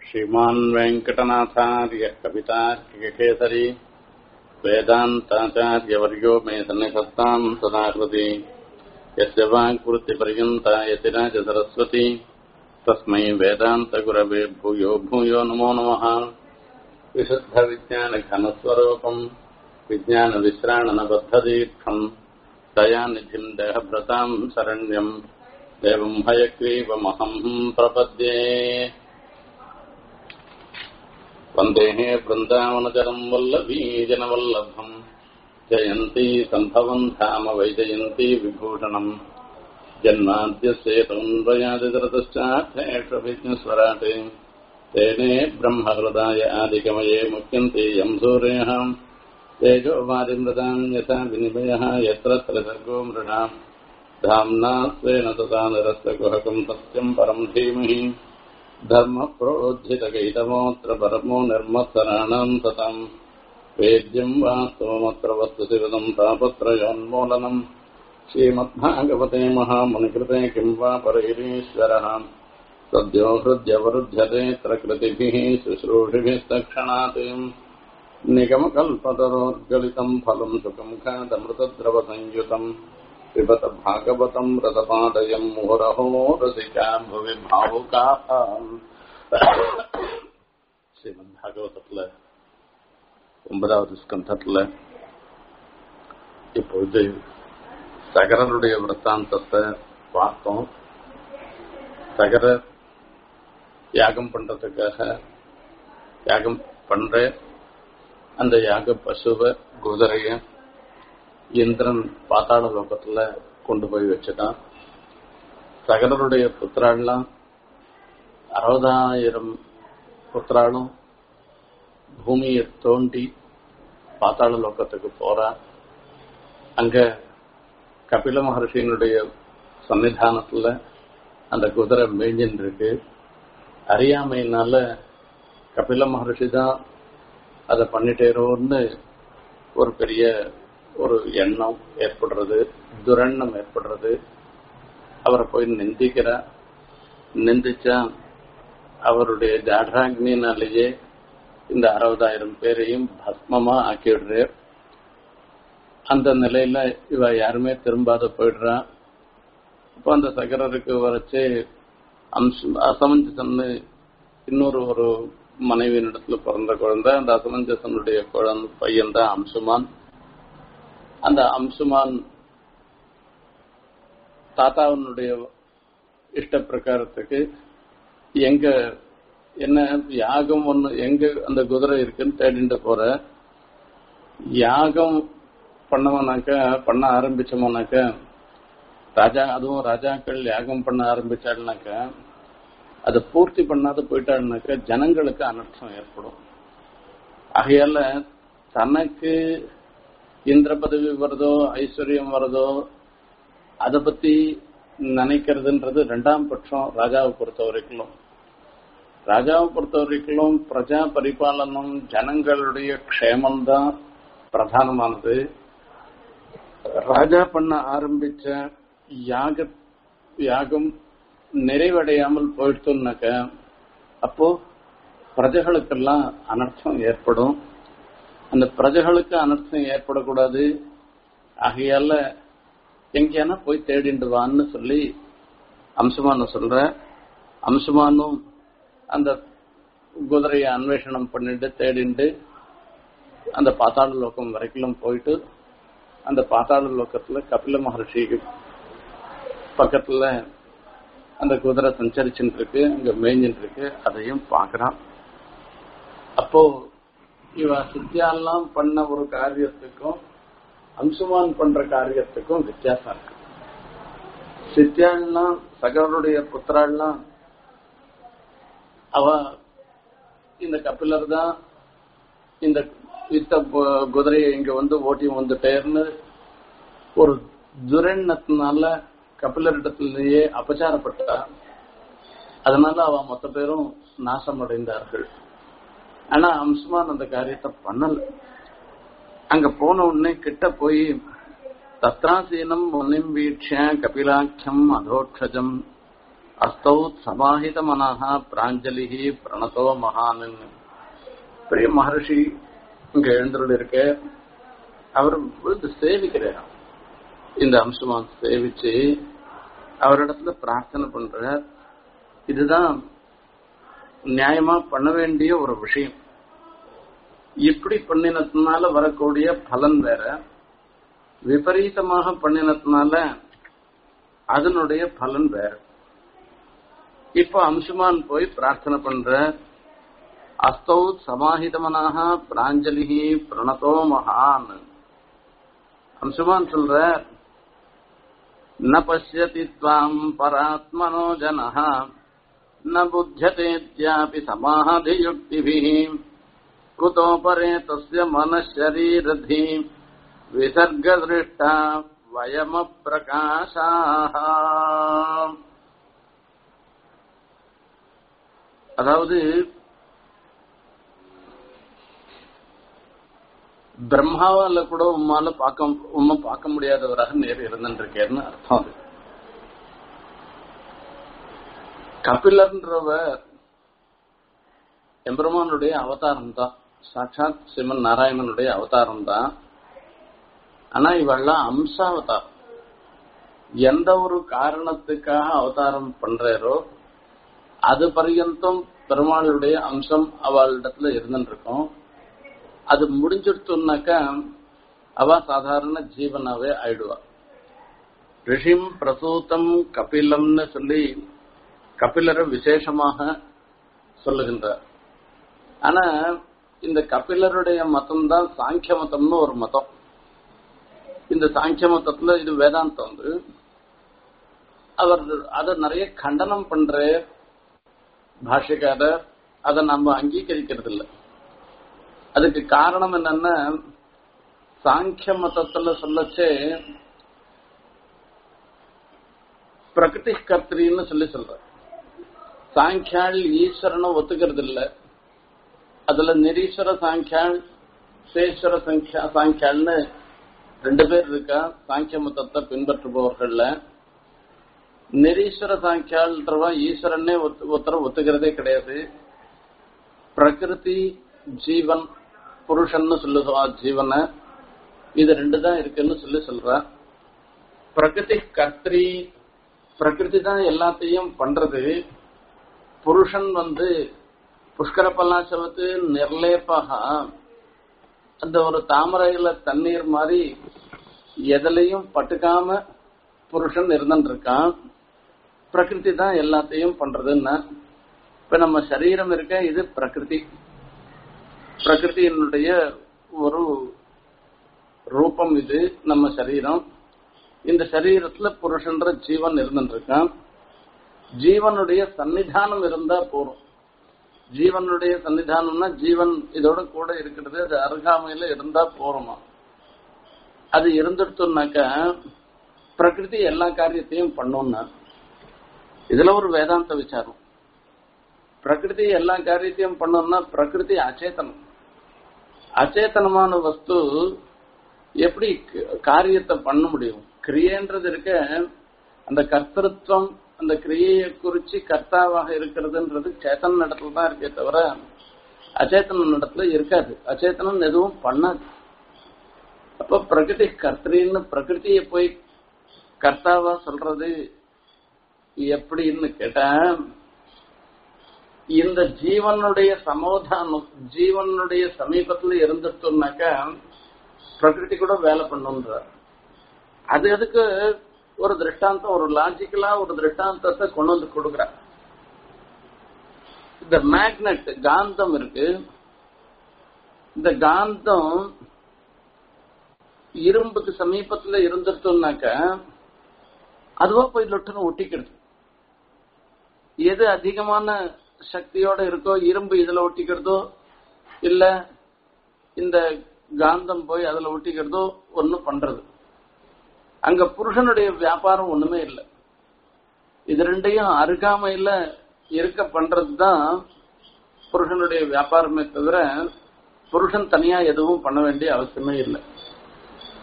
श्रीमान् वेङ्कटनाथार्य कवितार्किककेसरी वेदान्ताचार्यवर्यो मे सन्निधत्ताम् सदा कृति यस्य वाक्वृत्तिपर्यन्ता यतिराज सरस्वती तस्मै वेदान्तगुरवे भूयो भूयो नमो नमः विशुद्धविज्ञानघनस्वरूपम् विज्ञानविश्राणनबद्धदीक्षम् दयानिधिम् देहभ्रताम् शरण्यम् देवम् हयग्रीवमहम् प्रपद्ये वन्देः वृन्दावनचरम् वल्लभीजनवल्लभम् जयन्ती सम्भवम् धाम वैजयन्ती विभूषणम् जन्माद्यस्येतोन्वयादितरतश्चार्थेष्वभिज्ञस्वराट् तेने ब्रह्महृदाय आदिकमये मुख्यन्ते यम् सूर्यः तेजो वादिमृताम् यथा विनिमयः यत्र त्रिसर्गो मृणाम् धाम्ना स्वेन तथा निरस्तकुहकम् सत्यम् परम् धीमहि धर्मप्रोज्झितकैतमोऽत्र परमो निर्मत्सराणाम् तताम् वेद्यम् वास्तवमत्र वस्तुशिवदम् तापत्रयोन्मूलनम् श्रीमद्भागवते महामुनिकृते किम् वा परैरीश्वरः सद्यो हृद्यवरुध्यते प्रकृतिभिः शुश्रूषिभिस्तक्षणात् निगमकल्पतरोद्गलितम् फलम् सुखम् खादमृतद्रवसंयुतम् पिबत भागवतम् रतपादयम् मुहुरहो रसिका भुवि भावुकाः ஸ்ரீமத் பாகவதத்துல ஒன்பதாவது ஸ்கந்தத்துல இப்பொழுது சகரனுடைய விரத்தாந்தத்தை பார்த்தோம் சகரர் யாகம் பண்றதுக்காக யாகம் பண்ற அந்த யாக பசுவை குதிரைய இந்திரன் பாத்தாள லோகத்துல கொண்டு போய் வச்சுட்டான் சகரருடைய புத்திராள்லாம் அறுபதாயிரம் புத்திராளும் பூமியை தோண்டி பாத்தாள லோகத்துக்கு போறா அங்க கபில மகர்ஷியினுடைய சன்னிதானத்துல அந்த குதிரை மேய்ஞ்சின்னு இருக்கு அறியாமையினால கபில மகர்ஷி தான் அதை பண்ணிட்டேரோன்னு ஒரு பெரிய ஒரு எண்ணம் ஏற்படுறது துரண்ணம் ஏற்படுறது அவரை போய் நிந்திக்கிற நிந்திச்சா அவருடைய ஜாடாக்னினாலேயே இந்த அறுபதாயிரம் பேரையும் பஸ்மமா ஆக்கிடுறார் அந்த நிலையில இவ யாருமே திரும்பாத போயிடுறா இப்போ அந்த சகரருக்கு வரைச்சு அம்சம் அசமஞ்சசன்னு இன்னொரு ஒரு மனைவியினிடத்துல பிறந்த குழந்தை அந்த அசமஞ்சசனுடைய குழந்தை பையன் தான் அம்சுமான் அந்த அம்சுமான் தாத்தாவனுடைய இஷ்ட பிரகாரத்துக்கு எங்க என்ன யாகம் ஒண்ணு எங்க அந்த குதிரை இருக்குன்னு தேடிட்டு போற யாகம் பண்ணவனாக்க பண்ண ஆரம்பிச்சோம்னாக்க ராஜா அதுவும் ராஜாக்கள் யாகம் பண்ண ஆரம்பிச்சாள்னாக்க அதை பூர்த்தி பண்ணாத போயிட்டாள்னாக்க ஜனங்களுக்கு அனர்த்தம் ஏற்படும் ஆகையால தனக்கு இந்திர பதவி வருதோ ஐஸ்வர்யம் வருதோ அதை பத்தி நினைக்கிறதுன்றது ரெண்டாம் பட்சம் ராஜாவை பொறுத்த வரைக்கும் ராஜாவை பொறுத்த வரைக்கும் பிரஜா பரிபாலனம் ஜனங்களுடைய க்ஷேமம் தான் பிரதானமானது ராஜா பண்ண ஆரம்பிச்ச யாக யாகம் நிறைவடையாமல் போயிடுத்தோம்னாக்க அப்போ பிரஜைகளுக்கெல்லாம் அனர்த்தம் ஏற்படும் அந்த பிரஜைகளுக்கு அனர்த்தம் ஏற்படக்கூடாது ஆகையால எங்கேனா போய் தேடிண்டு வான்னு சொல்லி அம்சமான சொல்ற அம்சமானும் அந்த குதிரையை அன்வேஷணம் பண்ணிட்டு தேடிண்டு அந்த பாத்தாள லோகம் வரைக்கும் போயிட்டு அந்த பாத்தாள லோகத்துல கபில மகர்ஷிக்கு பக்கத்துல அந்த குதிரை சஞ்சரிச்சுட்டு இருக்கு அங்க மேய்ஞ்சிட்டு இருக்கு அதையும் பாக்குறான் அப்போ இவ சித்தியாலாம் பண்ண ஒரு காரியத்துக்கும் அம்சுமான் பண்ற காரியத்துக்கும் வித்தியாசம் இருக்கு சித்தியாள்லாம் சகருடைய புத்திராள்லாம் அவ இந்த கபிலர் தான் இந்த இத்த குதிரையை இங்க வந்து ஓட்டி வந்துட்டேர்னு ஒரு துரெண்ணத்தினால கபிலரிடத்திலேயே அபச்சாரப்பட்டா அதனால அவ மொத்த பேரும் நாசம் அடைந்தார்கள் ஆனா அம்சுமான் அந்த காரியத்தை பண்ணல அங்க போன உடனே கிட்ட போய் தத்ராசீனம் முன்னிம் வீட்ச கபிலாட்சம் அதோட்சஜம் அஸ்தௌ சமாஹித மனஹா பிராஞ்சலி பிரணதோ மகான் பெரிய மகர்ஷி இங்க எழுந்துள்ள இருக்க அவர் விழுந்து சேவிக்கிறார் இந்த அம்சமான் சேவிச்சு அவரிடத்துல பிரார்த்தனை பண்ற இதுதான் நியாயமா பண்ண வேண்டிய ஒரு விஷயம் இப்படி பண்ணினதுனால வரக்கூடிய பலன் வேற விபரீதமாக பண்ணினதுனால அதனுடைய பலன் வேற இப்ப அம்சுமான் போய் பிரார்த்தனை பண்ற அஸ்தௌ சமாஹிதமனாக பிராஞ்சலி பிரணதோ மகான் அம்சுமான் சொல்ற ந பசியதி துவாம் பராத்மனோ ஜனः न बुध्यतेत्यापि समाधियुक्तिभिः कुतो परे तस्य मनःशरीरधि विसर्गदृष्टा वयमप्रकाशाः அதாவது பிரம்மாவால கூட உம்மால பார்க்க உம்மை பார்க்க முடியாதவராக நேர் இருந்துருக்கேன்னு அர்த்தம் அது கபிலர்ன்றவர் எம்பெருமானுடைய அவதாரம் தான் சாட்சாத் சிவன் நாராயணனுடைய அவதாரம் தான் ஆனா இவெல்லாம் அம்சாவதாரம் எந்த ஒரு காரணத்துக்காக அவதாரம் பண்றாரோ அது பர்யந்தம் பெருமாளுடைய அம்சம் அவளிடத்துல இருந்துருக்கும் அது முடிஞ்சிடுத்துனாக்கா அவ சாதாரண ஜீவனாவே ஆயிடுவா ரிஷிம் பிரசூத்தம் கபிலம்னு சொல்லி கபிலரை விசேஷமாக சொல்லுகின்றார் ஆனா இந்த கபிலருடைய மதம் தான் சாங்கிய மதம்னு ஒரு மதம் இந்த சாங்கிய மதத்துல இது வேதாந்தம் வந்து அவர் அதை நிறைய கண்டனம் பண்ற பாஷ்யக்காரர் அதை நம்ம அங்கீகரிக்கிறது இல்லை அதுக்கு காரணம் என்னன்னா சாங்கிய மதத்துல சொல்லச்சே பிரகிருதி கர்த்தின்னு சொல்லி சொல்ற சாங்கியாள் ஈஸ்வரனை ஒத்துக்கிறது இல்ல அதுல நிரீஸ்வர சாங்கியாள் சேஸ்வர சங்கியா சாங்கியாள்னு ரெண்டு பேர் இருக்கா சாங்கிய மதத்தை பின்பற்றுபவர்கள்ல நிரீஸ்வர சாங்கியாள்ன்றவா ஈஸ்வரனே ஒருத்தர ஒத்துக்கிறதே கிடையாது பிரகிருதி ஜீவன் புருஷன்னு சொல்லுவா ஜீவனை இது ரெண்டு தான் இருக்குன்னு சொல்லி சொல்ற பிரகிருதி கர்த்திரி பிரகிருதி தான் எல்லாத்தையும் பண்றது புருஷன் வந்து புஷ்கர பல்லாசவத்து நிர்லேப்பாக அந்த ஒரு தாமரையில தண்ணீர் மாதிரி எதுலையும் பட்டுக்காம புருஷன் இருந்துட்டு இருக்கான் பிரகிருதி தான் எல்லாத்தையும் பண்றதுன்னா இப்ப நம்ம சரீரம் இருக்க இது பிரகிருதி பிரகிருதியினுடைய ஒரு ரூபம் இது நம்ம சரீரம் இந்த சரீரத்துல புருஷன்ற ஜீவன் இருந்துட்டு இருக்கான் ஜீவனுடைய சன்னிதானம் இருந்தா போறோம் ஜீவனுடைய சன்னிதானம்னா ஜீவன் இதோட கூட இருக்கிறது அது அருகாமையில இருந்தா போறோமா அது இருந்துட்டோம்னாக்க பிரகிருதி எல்லா காரியத்தையும் பண்ணோம்னா இதுல ஒரு வேதாந்த விசாரம் பிரகிருதி எல்லா காரியத்தையும் பண்ணோம்னா பிரகிருதி அச்சேதனம் அச்சேதனமான வஸ்து எப்படி காரியத்தை பண்ண முடியும் கிரியன்றது இருக்க அந்த கர்த்தத்துவம் அந்த கிரியையை குறிச்சு கர்த்தாவாக இருக்கிறதுன்றது சேத்தன இடத்துல தான் இருக்கே தவிர அச்சேத்தன இடத்துல இருக்காது அச்சேத்தனம் எதுவும் பண்ணாது அப்ப பிரகிருதி கர்த்தரின்னு பிரகிருதியை போய் கர்த்தாவா சொல்றது எப்படின்னு கேட்டா இந்த ஜீவனுடைய சமோதானம் ஜீவனுடைய சமீபத்துல இருந்துட்டோம்னாக்கா பிரகிருதி கூட வேலை பண்ணுன்றார் அது எதுக்கு ஒரு திருஷ்டாந்தம் ஒரு லாஜிக்கலா ஒரு திருஷ்டாந்தத்தை கொண்டு வந்து கொடுக்குறார் இந்த மேக்னெட் காந்தம் இருக்கு இந்த காந்தம் இரும்புக்கு சமீபத்துல இருந்துட்டோம்னாக்க அதுவா போய் லொட்டுன்னு ஒட்டிக்கிறது எது அதிகமான சக்தியோட இருக்கோ இரும்பு இதுல ஒட்டிக்கிறதோ இல்ல இந்த காந்தம் போய் அதுல ஒட்டிக்கிறதோ ஒன்னும் பண்றது அங்க புருஷனுடைய வியாபாரம் ஒண்ணுமே இல்லை இது ரெண்டையும் அருகாமையில இருக்க பண்றதுதான் புருஷனுடைய வியாபாரமே தவிர புருஷன் தனியா எதுவும் பண்ண வேண்டிய அவசியமே இல்லை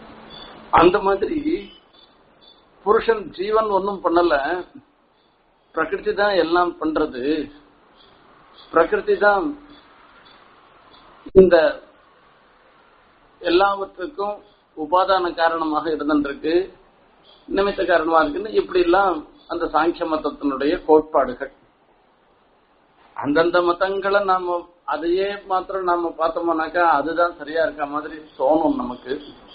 அந்த மாதிரி புருஷன் ஜீவன் ஒன்னும் பண்ணல பிரகிருதி தான் எல்லாம் பண்றது பிரகிருதி தான் இந்த எல்லாவற்றுக்கும் உபாதான காரணமாக இருந்திருக்கு நிமித்த காரணமா இருக்குன்னு இப்படி எல்லாம் அந்த சாங்கிய மதத்தினுடைய கோட்பாடுகள் அந்தந்த மதங்களை நாம அதையே மாத்திரம் நாம பார்த்தோம்னாக்கா அதுதான் சரியா இருக்க மாதிரி தோணும் நமக்கு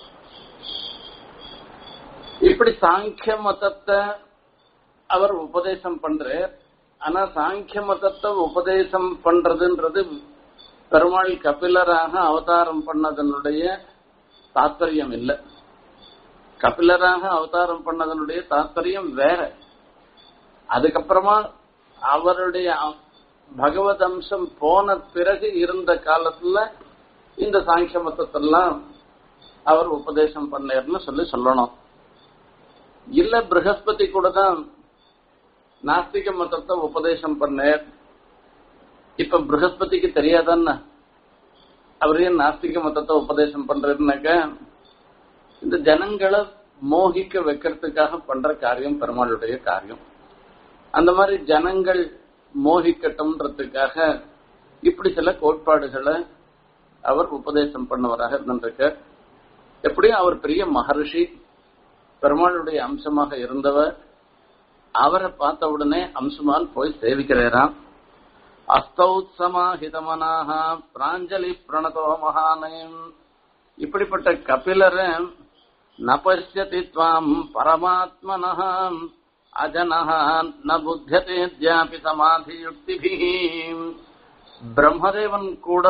இப்படி சாங்கிய மதத்தை அவர் உபதேசம் பண்றார் ஆனா சாங்கிய மதத்தை உபதேசம் பண்றதுன்றது பெருமாள் கபிலராக அவதாரம் பண்ணதனுடைய தாத்பரியம் இல்லை கபிலராக அவதாரம் பண்ணதனுடைய தாத்பரியம் வேற அதுக்கப்புறமா அவருடைய பகவத் அம்சம் போன பிறகு இருந்த காலத்துல இந்த சாங்கிய மதத்தெல்லாம் அவர் உபதேசம் பண்ணார்னு சொல்லி சொல்லணும் இல்ல பிரகஸ்பதி கூட தான் நாஸ்திக மதத்தை உபதேசம் பண்ணார் இப்ப பிரகஸ்பதிக்கு தெரியாதான்னா அவர் ஏன் நாஸ்திக மதத்தை உபதேசம் பண்றதுனாக்க இந்த ஜனங்களை மோகிக்க வைக்கிறதுக்காக பண்ற காரியம் பெருமாளுடைய காரியம் அந்த மாதிரி ஜனங்கள் மோகிக்கட்டும்ன்றதுக்காக இப்படி சில கோட்பாடுகளை அவர் உபதேசம் பண்ணவராக இருந்திருக்க எப்படியும் அவர் பெரிய மகர்ஷி பெருமாளுடைய அம்சமாக இருந்தவர் அவரை பார்த்த உடனே அம்சமான் போய் சேவிக்கிறாராம் அஸ்தௌத்சமாஹிதமனாக பிராஞ்சலி பிரணதோ மகானயம் இப்படிப்பட்ட கபிலரை நபஷ்யதி துவாம் பரமாத்மனः அஜனः ந புத்தியதே தியாபி சமாதி யுக்திபிஹி பிரம்மதேவன் கூட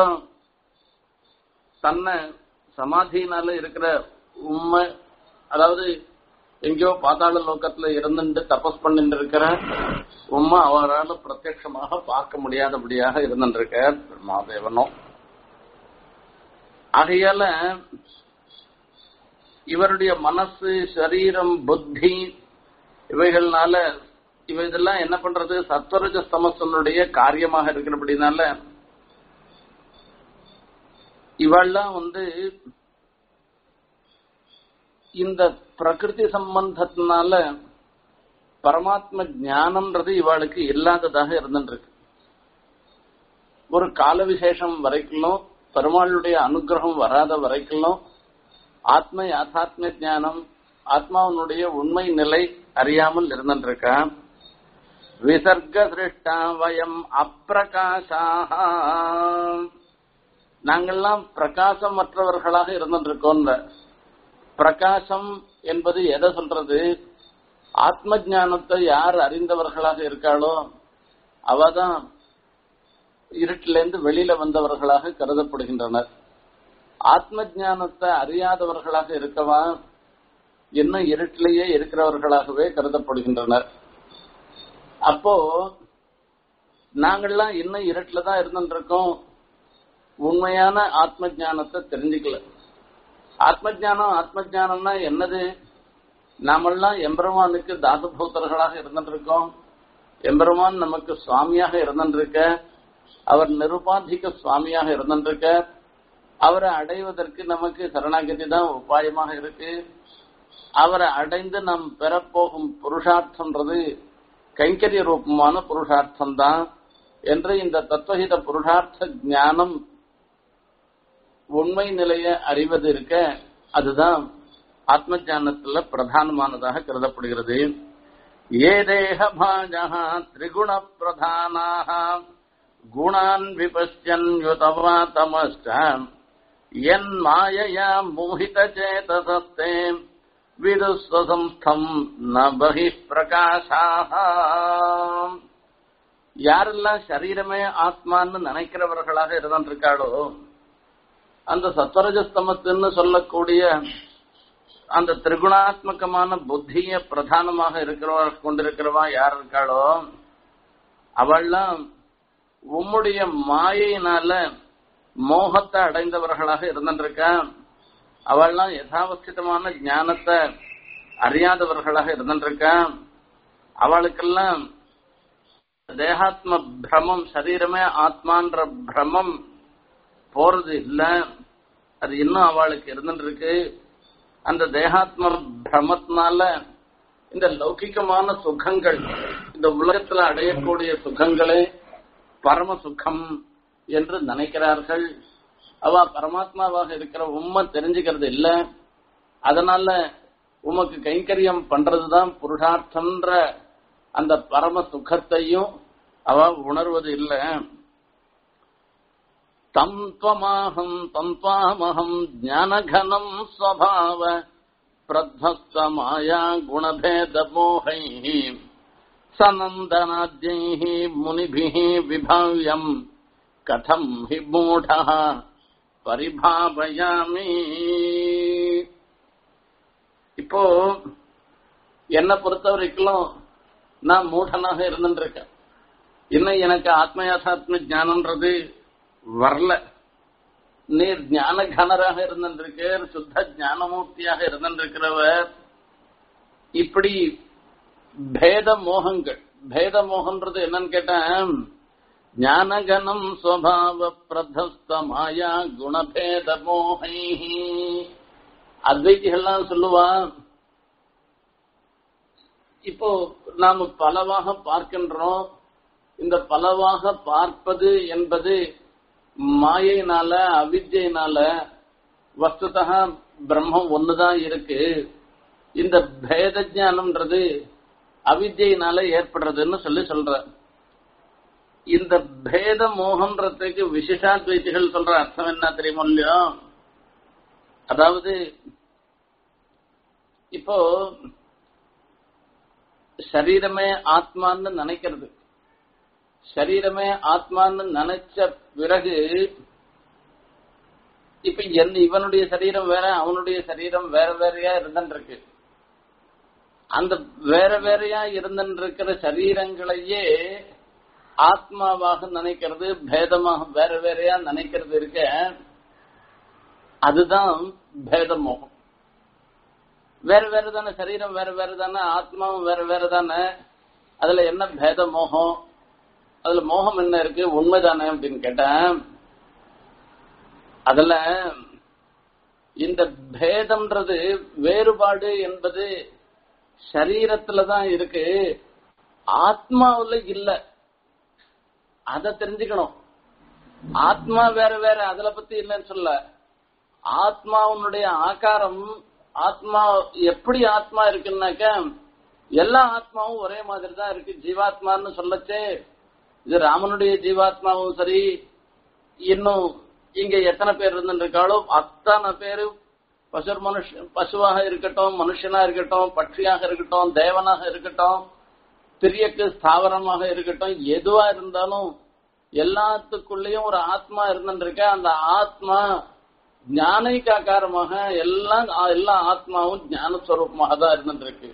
தன்னை சமாதினால இருக்கிற உண்மை அதாவது எங்கேயோ பாதாள லோகத்துல இருந்துட்டு தபஸ் பண்ணிட்டு இருக்கிற உண்மை அவரால் பிரத்யட்சமாக பார்க்க முடியாதபடியாக இருந்துருக்கார் பிரம்மாதேவனும் ஆகையால இவருடைய மனசு சரீரம் புத்தி இவைகள்னால இவ இதெல்லாம் என்ன பண்றது சத்வரஜ ஸ்தமசனுடைய காரியமாக இருக்கிறபடினால இவெல்லாம் வந்து இந்த பிரகிருதி சம்பந்தத்தினால பரமாத்ம ஞானம்ன்றது இவாளுக்கு இல்லாததாக இருந்துருக்கு ஒரு கால விசேஷம் வரைக்கும் பெருமாளுடைய அனுகிரகம் வராத வரைக்கும் ஆத்ம யாத்தாத்ம ஞானம் ஆத்மாவனுடைய உண்மை நிலை அறியாமல் இருந்துருக்க விசர்க சிருஷ்டா வயம் அப்பிரகாசாக நாங்கள்லாம் பிரகாசமற்றவர்களாக இருந்துருக்கோம் பிரகாசம் என்பது எதை சொல்றது ஆத்ம ஞானத்தை யார் அறிந்தவர்களாக இருக்காளோ அவதான் இருட்டிலிருந்து வெளியில வந்தவர்களாக கருதப்படுகின்றனர் ஆத்ம ஞானத்தை அறியாதவர்களாக இருக்கவா இன்னும் இருட்டிலேயே இருக்கிறவர்களாகவே கருதப்படுகின்றனர் அப்போ நாங்கள்லாம் இன்னும் இருட்டில தான் இருந்துருக்கோம் உண்மையான ஆத்ம ஞானத்தை தெரிஞ்சுக்கல ஆத்ம ஜானம் ஆத்ம ஜானம்னா என்னது நாமெல்லாம் எம்பெருமானுக்கு தாசபூத்தர்களாக இருந்துருக்கோம் எம்பெருமான் நமக்கு சுவாமியாக இருந்துருக்க அவர் நிருபாதிக சுவாமியாக இருந்துருக்க அவரை அடைவதற்கு நமக்கு சரணாகதி தான் உபாயமாக இருக்கு அவரை அடைந்து நாம் பெறப்போகும் புருஷார்த்தம்ன்றது கைங்கரிய ரூபமான புருஷார்த்தம் தான் என்று இந்த தத்துவஹித புருஷார்த்த ஞானம் உண்மை நிலைய அறிவது இருக்க அதுதான் ஆத்ம ஜானத்துல பிரதானமானதாக கருதப்படுகிறது ஏ தேக பாஜா திரிகுண பிரதானாக குணான் விபஷ்யன் யுதவா தமஸ்ட என் மாயையா மோகித சேதசஸ்தே விதுஸ்வசம்ஸ்தம் ந பகி பிரகாசாக யாரெல்லாம் சரீரமே ஆத்மான்னு நினைக்கிறவர்களாக இருந்திருக்காளோ அந்த சத்வரஜஸ்தமத்துன்னு சொல்லக்கூடிய அந்த திரிகுணாத்மகமான புத்திய பிரதானமாக இருக்கிறவா கொண்டிருக்கிறவா யார் இருக்காளோ அவள்லாம் உம்முடைய மாயையினால மோகத்தை அடைந்தவர்களாக இருந்திருக்கா அவள்லாம் யதாவஸ்திதமான ஞானத்தை அறியாதவர்களாக இருந்திருக்கா அவளுக்கெல்லாம் தேகாத்ம பிரமம் சரீரமே ஆத்மான்ற பிரமம் போறது இல்ல அது இன்னும் அவளுக்கு இருந்துட்டு இருக்கு அந்த தேகாத்ம பிரமத்தினால இந்த லௌகிகமான சுகங்கள் இந்த உலகத்துல அடையக்கூடிய சுகங்களே பரம சுகம் என்று நினைக்கிறார்கள் அவ பரமாத்மாவாக இருக்கிற உண்மை தெரிஞ்சுக்கிறது இல்ல அதனால உமக்கு கைங்கரியம் பண்றதுதான் புருஷார்த்தன்ற அந்த பரம சுகத்தையும் அவ உணர்வது இல்லை தம் त्वमाहम् தம் त्वामहम् ज्ञानघनम् स्वभाव प्रध्वस्तमाया गुणभेदमोहैः सनन्दनाद्यैः मुनिभिः विभाव्यम् कथम् हि मूढः பரிபாபயாமி இப்போ என்னை பொறுத்த வரைக்கும் நான் மூடனாக இருந்துருக்கேன் இன்னும் எனக்கு ஆத்மயாசாத்ம ஞானம்ன்றது வரல நீர் ஞான கனராக இருந்திருக்கார் சுத்த ஞானமூர்த்தியாக இருந்திருக்கிறவர் இப்படி பேத மோகங்கள் பேத மோகன்றது என்னன்னு கேட்டேன் ஞானகனம் ஸ்வபாவ பிரதஸ்த மாயா குணபேத மோகை அத்வைத்திகள்லாம் சொல்லுவா இப்போ நாம பலவாக பார்க்கின்றோம் இந்த பலவாக பார்ப்பது என்பது மாயினால அவித்யினால வஸ்துதா பிரம்மம் ஒண்ணுதான் இருக்கு இந்த பேத ஜானம்ன்றது அவித்யினால ஏற்படுறதுன்னு சொல்லி சொல்ற இந்த பேத மோகம்ன்றதுக்கு விசிஷாத்வைத்திகள் சொல்ற அர்த்தம் என்ன தெரியுமோ இல்லையோ அதாவது இப்போ சரீரமே ஆத்மான்னு நினைக்கிறது சரீரமே ஆத்மான்னு நினைச்ச பிறகு இப்ப என் இவனுடைய சரீரம் வேற அவனுடைய சரீரம் வேற வேறையா இருந்துருக்கு அந்த வேற வேறையா இருந்திருக்கிற சரீரங்களையே ஆத்மாவாக நினைக்கிறது பேதமாக வேற வேறையா நினைக்கிறது இருக்க அதுதான் பேதமோகம் வேற வேற தானே சரீரம் வேற வேற தானே ஆத்மாவும் வேற வேற தானே அதுல என்ன பேத மோகம் அதுல மோகம் என்ன இருக்கு உண்மைதானே அப்படின்னு கேட்டேன் அதுல இந்த பேதம்ன்றது வேறுபாடு என்பது சரீரத்துலதான் இருக்கு ஆத்மாவுல இல்ல அத தெரிஞ்சுக்கணும் ஆத்மா வேற வேற அதுல பத்தி இல்லைன்னு சொல்ல ஆத்மாவுடைய ஆகாரம் ஆத்மா எப்படி ஆத்மா இருக்குன்னாக்க எல்லா ஆத்மாவும் ஒரே மாதிரி தான் இருக்கு ஜீவாத்மான்னு சொல்லச்சே இது ராமனுடைய ஜீவாத்மாவும் சரி இன்னும் இங்க எத்தனை பேர் இருந்துருக்காளோ அத்தனை பேரு பசு மனுஷ பசுவாக இருக்கட்டும் மனுஷனா இருக்கட்டும் பட்சியாக இருக்கட்டும் தேவனாக இருக்கட்டும் திரியக்கு ஸ்தாவரமாக இருக்கட்டும் எதுவா இருந்தாலும் எல்லாத்துக்குள்ளேயும் ஒரு ஆத்மா இருந்துருக்க அந்த ஆத்மா ஞானைக்காக்காரமாக எல்லாம் எல்லா ஆத்மாவும் ஞானஸ்வரூபமாக தான் இருந்துருக்கு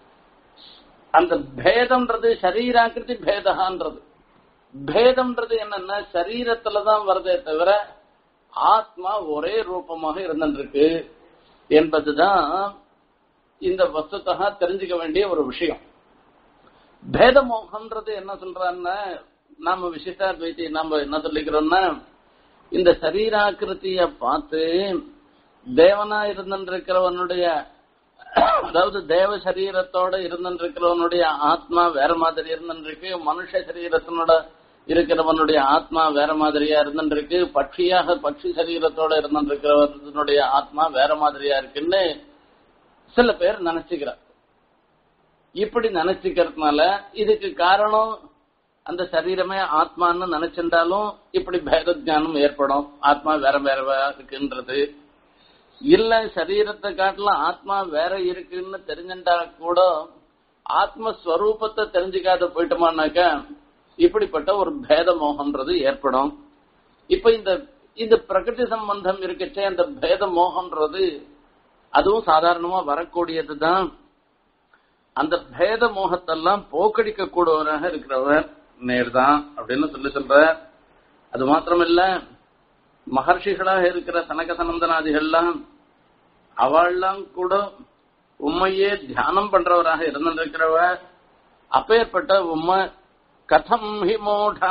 அந்த பேதம்ன்றது சரீராக்கிருதி பேதகான்றது பேதம்ன்றது என்னன்னா சரீரத்துலதான் வருதே தவிர ஆத்மா ஒரே ரூபமாக இருந்துருக்கு என்பதுதான் இந்த வஸ்துத்தகா தெரிஞ்சுக்க வேண்டிய ஒரு விஷயம் பேத மோகம்ன்றது என்ன சொல்றான்னா நாம விசிஷ்டாத்வைத்தி நாம என்ன சொல்லிக்கிறோம்னா இந்த சரீராக்கிருத்திய பார்த்து தேவனா இருந்திருக்கிறவனுடைய அதாவது தேவ சரீரத்தோட இருந்திருக்கிறவனுடைய ஆத்மா வேற மாதிரி இருந்திருக்கு மனுஷ சரீரத்தினோட இருக்கிறவனுடைய ஆத்மா வேற மாதிரியா இருந்திருக்கு பட்சியாக பட்சி சரீரத்தோட இருந்திருக்கிறவனுடைய ஆத்மா வேற மாதிரியா இருக்குன்னு சில பேர் நினைச்சுக்கிறார் இப்படி நினைச்சுக்கிறதுனால இதுக்கு காரணம் அந்த சரீரமே ஆத்மான்னு நினைச்சிருந்தாலும் இப்படி பேத ஜானம் ஏற்படும் ஆத்மா வேற வேற இருக்குன்றது இல்ல சரீரத்தை காட்டிலும் ஆத்மா வேற இருக்குன்னு தெரிஞ்சுட்டா கூட ஆத்மஸ்வரூபத்தை தெரிஞ்சுக்காத போயிட்டோமானாக்கா இப்படிப்பட்ட ஒரு பேத மோகம்ன்றது ஏற்படும் இப்ப இந்த இந்த பிரகிருதி சம்பந்தம் இருக்கச்சே அந்த பேத மோகம்ன்றது அதுவும் சாதாரணமா வரக்கூடியதுதான் அந்த பேத மோகத்தெல்லாம் போக்கடிக்க கூடுவராக இருக்கிறவர் நேர்தான் அப்படின்னு சொல்லி சொல்ற அது மாத்திரமில்ல மகர்ஷிகளாக இருக்கிற சனக சனந்தனாதிகள்லாம் அவள்லாம் கூட உண்மையே தியானம் பண்றவராக இருந்திருக்கிறவ அப்பேற்பட்ட உண்மை கதம் ஹி மூடா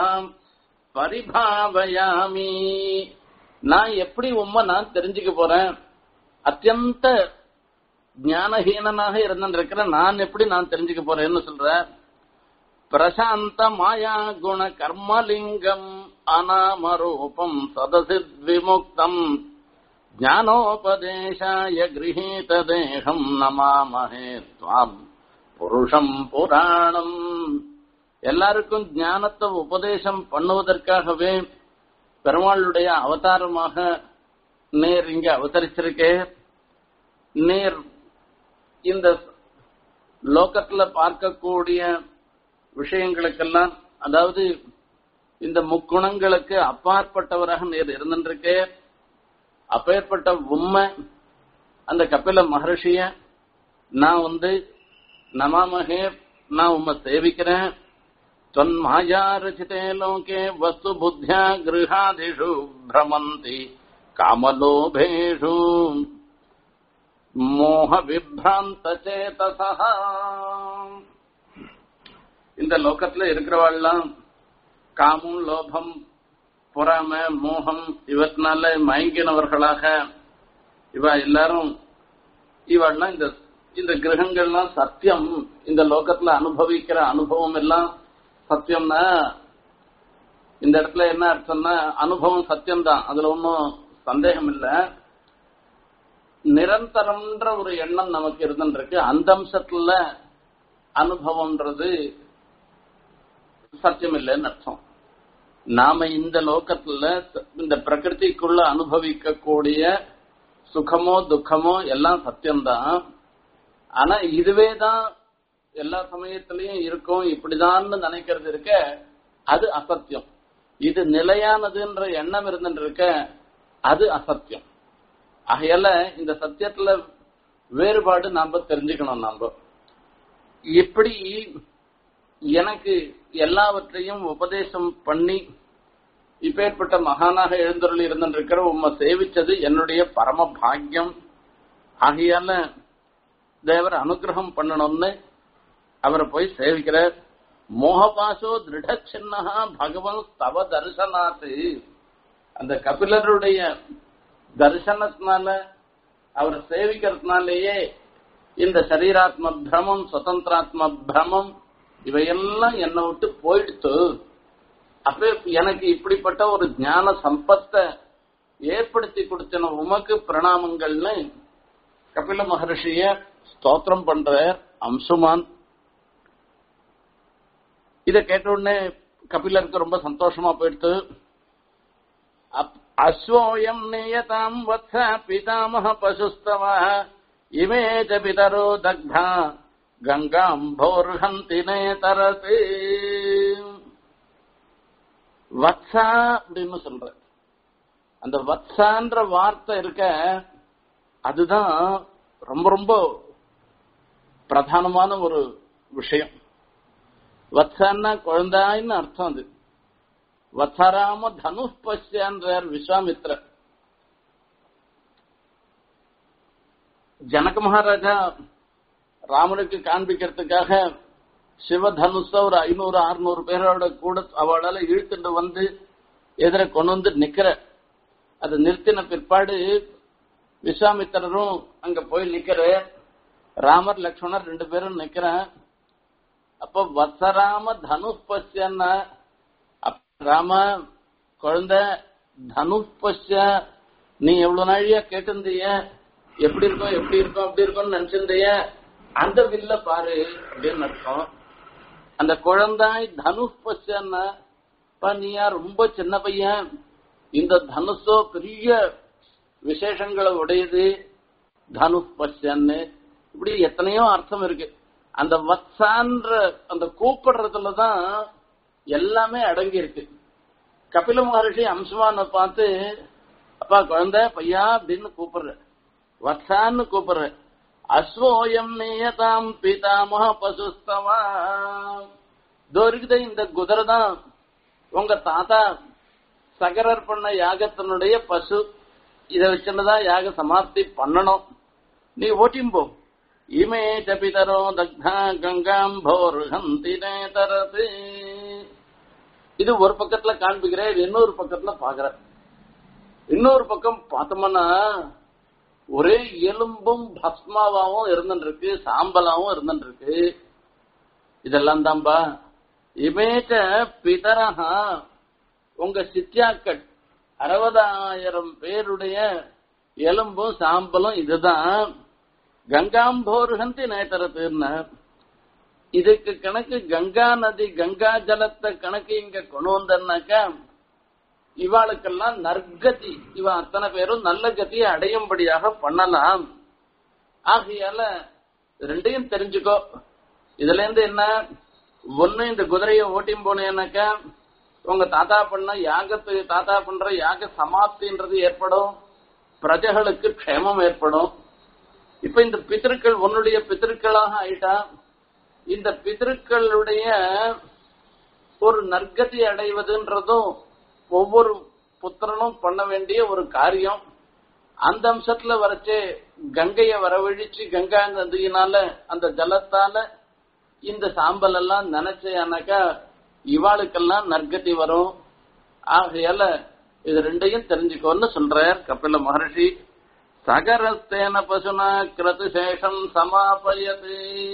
பரிபாவயாமி நான் எப்படி உண்மை நான் தெரிஞ்சுக்க போறேன் அத்தியந்த ஞானஹீனனாக இருந்திருக்கிற நான் எப்படி நான் தெரிஞ்சுக்க போறேன்னு சொல்ற பிரசாந்த மாயா குண கர்மலிங்கம் அநாமரூபம் சதசித்விமுக்தம் ஞானோபதேசாய கிரகீத தேகம் நமாமஹே துவாம் புருஷம் புராணம் எல்லாருக்கும் ஞானத்தை உபதேசம் பண்ணுவதற்காகவே பெருமாளுடைய அவதாரமாக நேர் இங்க அவதரிச்சிருக்கே நேர் இந்த லோகத்துல பார்க்கக்கூடிய விஷயங்களுக்கெல்லாம் அதாவது இந்த முக்குணங்களுக்கு அப்பாற்பட்டவராக நேர் இருந்துருக்கே அப்பேற்பட்ட உண்மை அந்த கபில மகர்ஷிய நான் வந்து நமாமகே நான் உண்மை சேவிக்கிறேன் त्वन्माया रचिते लोके वस्तु बुद्ध्या गृहादिषु भ्रमन्ति कामलोभेषु மோகவிப்ராந்தச்சேதசா இந்த லோகத்துல இருக்கிறவாள்லாம் காமம் லோபம் பொறாம மோகம் இவற்றினால மயங்கினவர்களாக இவ எல்லாரும் இவெல்லாம் இந்த இந்த கிரகங்கள்லாம் சத்தியம் இந்த லோகத்துல அனுபவிக்கிற அனுபவம் எல்லாம் சத்தியம்னா இந்த இடத்துல என்ன அர்த்தம்னா அனுபவம் சத்தியம்தான் அதுல ஒன்றும் சந்தேகம் இல்லை நிரந்தரம்ன்ற ஒரு எண்ணம் நமக்கு இருந்துருக்கு அந்த அம்சத்துல அனுபவம்ன்றது சத்தியம் இல்லைன்னு அர்த்தம் நாம இந்த லோகத்துல இந்த பிரகிருதிக்குள்ள அனுபவிக்கக்கூடிய சுகமோ துக்கமோ எல்லாம் சத்தியம்தான் ஆனா இதுவே தான் எல்லா சமயத்திலையும் இருக்கும் இப்படிதான்னு நினைக்கிறது இருக்க அது அசத்தியம் இது நிலையானதுன்ற எண்ணம் இருந்துட்டு இருக்க அது அசத்தியம் ஆகையால இந்த சத்தியத்துல வேறுபாடு நாம தெரிஞ்சுக்கணும் நாம எப்படி எனக்கு எல்லாவற்றையும் உபதேசம் பண்ணி இப்பேற்பட்ட மகானாக எழுந்தருள் இருந்திருக்கிற உண்மை சேவிச்சது என்னுடைய பரம பாக்கியம் ஆகையால தேவர் அனுகிரகம் பண்ணணும்னு அவரை போய் சேவிக்கிறார் மோகபாசோ திருட சின்னஹா பகவன் தவ தரிசனாத்து அந்த கபிலருடைய தரிசனத்தினால அவரை சேவிக்கிறதுனாலேயே இந்த சரீராத்ம பிரமம் சுதந்திராத்ம பிரமம் இவையெல்லாம் என்னை விட்டு போயிடுத்து அப்ப எனக்கு இப்படிப்பட்ட ஒரு ஞான சம்பத்தை ஏற்படுத்தி கொடுத்தன உமக்கு பிரணாமங்கள்னு கபில மகர்ஷிய ஸ்தோத்திரம் பண்ற அம்சுமான் இத கேட்ட உடனே கபிலருக்கு ரொம்ப சந்தோஷமா போயிடுத்து அஸ்வோயம் நியதாம் வத்ச பிதாமக பசுஸ்தவ இமே ச பிதரோ தக்தா கங்காம் போர்ஹந்தி நேதரது வத்சா அப்படின்னு சொல்ற அந்த வத்சான்ற வார்த்தை இருக்க அதுதான் ரொம்ப ரொம்ப பிரதானமான ஒரு விஷயம் வத்சான்னா குழந்தாயின்னு அர்த்தம் அது வத்சராம தனு பசியான்றார் விஸ்வாமித்ர ஜனக மகாராஜா ராமனுக்கு காண்பிக்கிறதுக்காக சிவதனுஷ ஒரு ஐநூறு அறுநூறு பேரோட கூட அவளால இழுத்துட்டு வந்து எதிர கொண்டு வந்து நிக்கிற அதை நிறுத்தின பிற்பாடு விஸ்வாமித்திரரும் அங்க போய் நிக்கிற ராமர் லக்ஷ்மணர் ரெண்டு பேரும் நிக்கிறேன் அப்ப வத்சராம தனுஷ்பஸ்யன்னா ராம குழந்தை தனுஷ்பஸ்ய நீ எவ்வளவு நாழியா கேட்டிருந்தீய எப்படி இருக்கும் எப்படி இருக்கும் அப்படி இருக்கும்னு நினைச்சிருந்தீய அந்த வில்ல பாரு அப்படின்னு அர்த்தம் அந்த குழந்தாய் தனுஷ்பஸ்யன்னா நீயா ரொம்ப சின்ன பையன் இந்த தனுஷோ பெரிய விசேஷங்களை உடையது தனுஷ்பஸ்யன்னு இப்படி எத்தனையோ அர்த்தம் இருக்கு அந்த வத்சான்ற அந்த கூப்பிடுறதுலதான் எல்லாமே அடங்கி இருக்கு கபில மகர்ஷி அம்சமான பார்த்து அப்பா குழந்தை பையா அப்படின்னு கூப்பிடுற வத்சான்னு கூப்பிடுற அஸ்வோயம் நேயதாம் பிதாமக பசுஸ்தவா இதோ இருக்குது இந்த குதிரை தான் உங்க தாத்தா சகரர் பண்ண யாகத்தினுடைய பசு இதை வச்சுதான் யாக சமாப்தி பண்ணணும் நீ ஓட்டியும் போ இமே பிதரோ தக்தா கங்காம் போர்ஹந்தி நேதரது இது ஒரு பக்கத்துல காண்பிக்கிறேன் இன்னொரு பக்கத்துல பாக்குற இன்னொரு பக்கம் பார்த்தோம்னா ஒரே எலும்பும் பஸ்மாவாவும் இருந்துருக்கு சாம்பலாவும் இருந்துருக்கு இதெல்லாம் தான்பா இமேச்ச பிதரஹா உங்க சித்தியாக்கள் அறுபதாயிரம் பேருடைய எலும்பும் சாம்பலும் இதுதான் கங்காம்போருகந்தி நேத்தரத்துன்னு இதுக்கு கணக்கு கங்கா நதி கங்கா ஜலத்தை கணக்கு இங்க கொண்டு வந்தனாக்கா இவாளுக்கெல்லாம் நற்கதி இவ அத்தனை பேரும் நல்ல கதியை அடையும்படியாக பண்ணலாம் ஆகையால ரெண்டையும் தெரிஞ்சுக்கோ இதுல இருந்து என்ன ஒண்ணு இந்த குதிரையை ஓட்டியும் போனேன்னாக்கா உங்க தாத்தா பண்ண யாகத்து தாத்தா பண்ற யாக சமாப்தின்றது ஏற்படும் பிரஜைகளுக்கு க்ஷேமம் ஏற்படும் இப்ப இந்த பித்திருக்கள் உன்னுடைய பித்திருக்களாக ஆயிட்டா இந்த பித்திருக்களுடைய ஒரு நற்கதி அடைவதுன்றதும் ஒவ்வொரு புத்திரனும் பண்ண வேண்டிய ஒரு காரியம் அந்த அம்சத்துல வரைச்சு கங்கைய வரவழிச்சு கங்கா நதியினால அந்த ஜலத்தால இந்த சாம்பல் எல்லாம் நினைச்சேனாக்கா இவாளுக்கெல்லாம் நற்கதி வரும் ஆகையால இது ரெண்டையும் தெரிஞ்சுக்கோன்னு சொல்றார் கபில மகர்ஷி சகரஸ்தேன பசுனா கிரது சேஷம் சமாபயது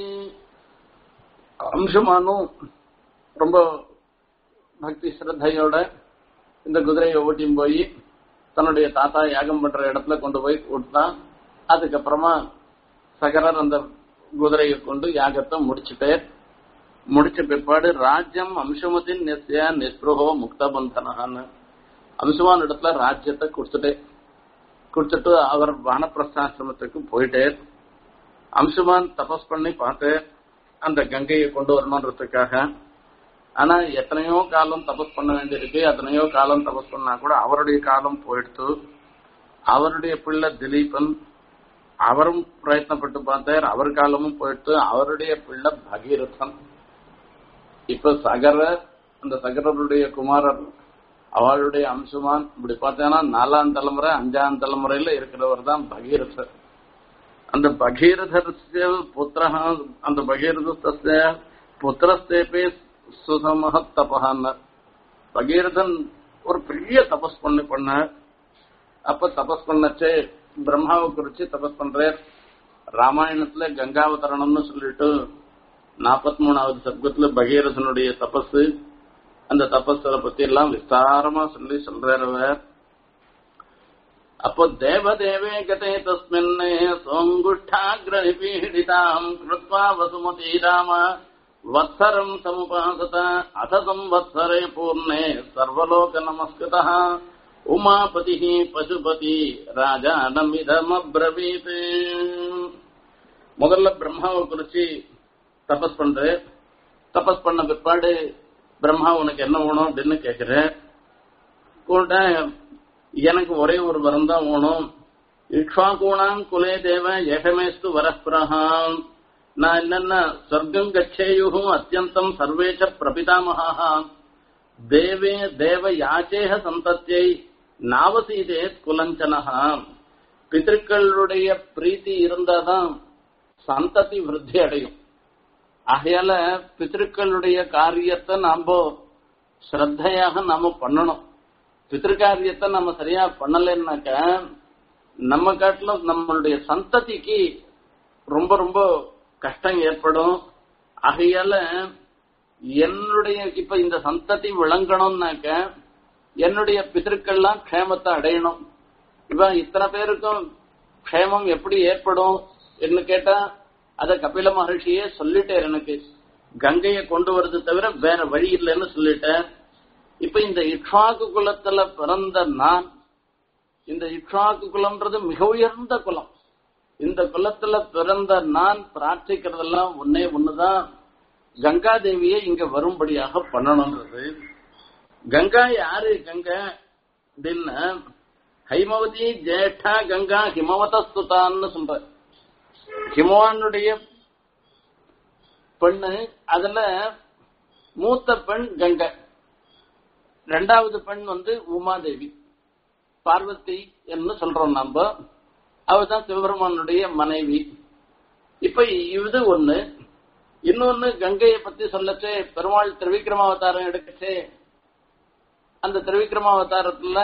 அம்சமானும் ரொம்ப பக்தி ஸ்ரத்தையோட இந்த குதிரையை ஓட்டியும் போய் தன்னுடைய தாத்தா யாகம் பண்ற இடத்துல கொண்டு போய் விட்டான் அதுக்கப்புறமா சகரர் அந்த குதிரையை கொண்டு யாகத்தை முடிச்சுட்டு முடிச்ச பிற்பாடு ராஜ்யம் அம்சமத்தின் நிஸ்ய நிஸ்பிருகோ முக்தபந்தனான்னு அம்சமான இடத்துல ராஜ்யத்தை கொடுத்துட்டு கொடுத்துட்டு அவர் வானப்பிரஸ்தாசிரமத்துக்கு போயிட்டு அம்சுமான் தபஸ் பண்ணி பார்த்து அந்த கங்கையை கொண்டு வரணுன்றதுக்காக ஆனா எத்தனையோ காலம் தபஸ் பண்ண வேண்டியிருக்கு எத்தனையோ காலம் தபஸ் பண்ணா கூட அவருடைய காலம் போயிடுத்து அவருடைய பிள்ளை திலீபன் அவரும் பிரயத்னப்பட்டு பார்த்தார் அவர் காலமும் போயிடுத்து அவருடைய பிள்ளை பகீரதன் இப்ப சகர அந்த சகரருடைய குமாரர் அவளுடைய அம்சமான் இப்படி பார்த்தேன்னா நாலாம் தலைமுறை அஞ்சாம் தலைமுறையில இருக்கிறவர் தான் பகீரதர் அந்த பகீரதர்சிய புத்திர அந்த பகீரதஸ்ய புத்திரஸ்தேபே சுசமக தபகான்னு பகீரதன் ஒரு பெரிய தபஸ் பண்ணி பண்ண அப்ப தபஸ் பண்ணச்சே பிரம்மாவை குறிச்சு தபஸ் பண்றார் ராமாயணத்துல கங்காவதரணம்னு சொல்லிட்டு நாற்பத்தி மூணாவது சர்க்கத்துல பகீரதனுடைய தபஸ் அந்த தபஸை பத்தி எல்லாம் விஸ்தாரமா சொல்லி சொல்றார் அவர் அப்போ தேவதேவே கதே தஸ்மின் சோங்குஷ்டாகிர பீடிதாம் கிருத்வா வசுமதி ராம வத்சரம் சமுபாசத அத சம்வத்சரே பூர்ணே சர்வலோக நமஸ்கிருத உமாபதி பசுபதி ராஜானமிதமப்ரவீத் முதல்ல பிரம்மாவை குறிச்சு தபஸ் பண்ற தபஸ் பண்ண பிற்பாடு பிரம்மா உனக்கு என்ன வேணும் அப்படின்னு கேக்குறேன் கூட எனக்கு ஒரே ஒரு வரம் தான் வேணும் இக்ஷாகூணாம் குலே தேவ ஏகமேஸ்து வரப்பிரஹாம் நான் என்னன்னா சொர்க்கம் கச்சேயு அத்தியந்தம் சர்வேச்ச பிரபிதாமகா தேவே தேவ யாச்சேக சந்தத்தியை நாவசீதே குலஞ்சனஹா பித்திருக்களுடைய பிரீத்தி இருந்தாதான் சந்ததி விருத்தி அடையும் ஆகையால பித்திருக்களுடைய காரியத்தை நாம ஸ்ரத்தையாக நாம பண்ணணும் பித்திருக்காரியத்தை நம்ம சரியா பண்ணலைன்னாக்க நம்ம காட்டிலும் நம்மளுடைய சந்ததிக்கு ரொம்ப ரொம்ப கஷ்டம் ஏற்படும் ஆகையால என்னுடைய இப்ப இந்த சந்ததி விளங்கணும்னாக்க என்னுடைய பித்திருக்கள்லாம் க்ஷேமத்தை அடையணும் இப்ப இத்தனை பேருக்கும் க்ஷேமம் எப்படி ஏற்படும் என்று கேட்டா அத கபில மகர்ஷியே சொல்லிட்டார் எனக்கு கங்கையை கொண்டு வரது தவிர வேற வழி இல்லைன்னு சொல்லிட்டேன் இப்ப இந்த இக்ஷாக்கு குலத்துல பிறந்த நான் இந்த இக்ஷாக்கு குலம்ன்றது மிக உயர்ந்த குலம் இந்த குலத்துல பிறந்த நான் பிரார்த்திக்கிறதெல்லாம் ஒன்னே ஒண்ணுதான் கங்கா தேவியை இங்க வரும்படியாக பண்ணணும்ன்றது கங்கா யாரு கங்கா அப்படின்னு ஹைமவதி ஜேஷ்டா கங்கா ஹிமவத ஸ்துதான்னு சொல்ற ஹிமவானுடைய பெண்ணு அதுல மூத்த பெண் கங்கை ரெண்டாவது பெண் வந்து உமாதேவி பார்வதி என்று சொல்றோம் நம்ம அவதான் சிவபெருமானுடைய மனைவி இப்ப இது ஒண்ணு இன்னொன்னு கங்கையை பத்தி சொல்லச்சே பெருமாள் திரிவிக்ரமாவதாரம் எடுக்கச்சே அந்த திரிவிக்ரமாவதாரத்துல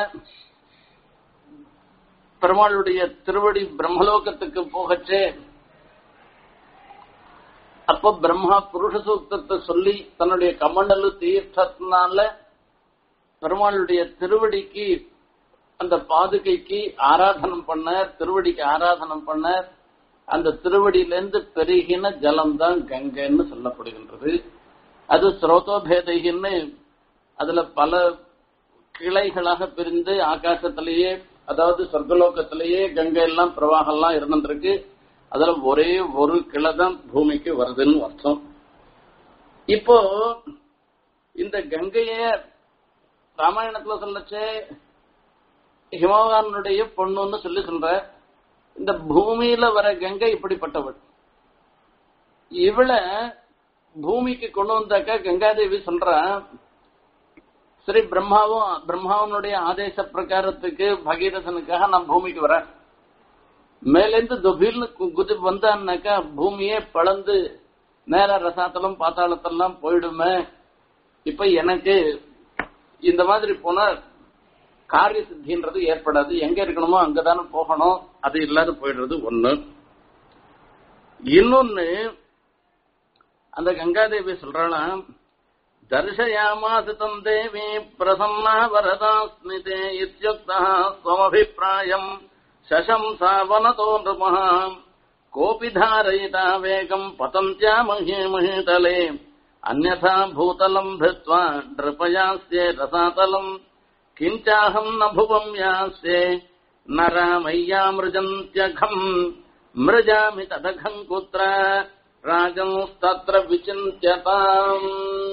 பெருமாளுடைய திருவடி பிரம்மலோகத்துக்கு போகச்சே அப்ப பிரம்மா புருஷ சூக்தத்தை சொல்லி தன்னுடைய கமண்டலு தீர்த்தத்தினால பெருமாளுடைய திருவடிக்கு அந்த பாதுகைக்கு ஆராதனம் பண்ண திருவடிக்கு ஆராதனம் பண்ண அந்த திருவடியிலிருந்து பெருகின ஜலம்தான் கங்கைன்னு சொல்லப்படுகின்றது அது ஸ்ரோதோபேதைன்னு அதுல பல கிளைகளாக பிரிந்து ஆகாசத்திலேயே அதாவது சொர்க்கலோகத்திலேயே கங்கை எல்லாம் பிரவாகம் எல்லாம் இருந்துருக்கு அதுல ஒரே ஒரு கிளை தான் பூமிக்கு வருதுன்னு அர்த்தம் இப்போ இந்த கங்கைய ராமாயணத்துல சொல்லச்சே ஹிமவானுடைய பொண்ணுன்னு சொல்லி சொல்ற இந்த பூமியில வர கங்கை இப்படிப்பட்டவள் இவளை பூமிக்கு கொண்டு வந்தாக்கா கங்காதேவி சொல்றா சரி பிரம்மாவும் பிரம்மாவனுடைய ஆதேச பிரகாரத்துக்கு பகீரதனுக்காக நான் பூமிக்கு வரேன் மேலேந்து துபில்னு குதி வந்தான்னாக்கா பூமியே பழந்து நேர ரசாத்தலம் பாத்தாளத்தெல்லாம் போயிடுமே இப்ப எனக்கு இந்த மாதிரி போனா காரிய சித்தின்றது ஏற்படாது எங்க இருக்கணுமோ அங்கதானே போகணும் அது இல்லாத போயிடுறது ஒண்ணு இன்னொன்னு அந்த கங்காதேவி சொல்றாளாம் தர்சயாமாசிதம் தேவி பிரசன்னா வரதாஸ்மிதே இத்யுக்தா ஸ்வமபிப்பிராயம் शशंसावनतो नृपः कोऽपि धारयिता वेगम् पतन्त्या महे महीतले अन्यथा भूतलम् धृत्वा नृपयास्ये रसातलम् किञ्चाहम् न भुवम् यास्ये नरामय्यामृजन्त्यघम् मृजामि तदघम् कुत्र ராஜன்ஸ்தத்ர விசிந்தியதாம்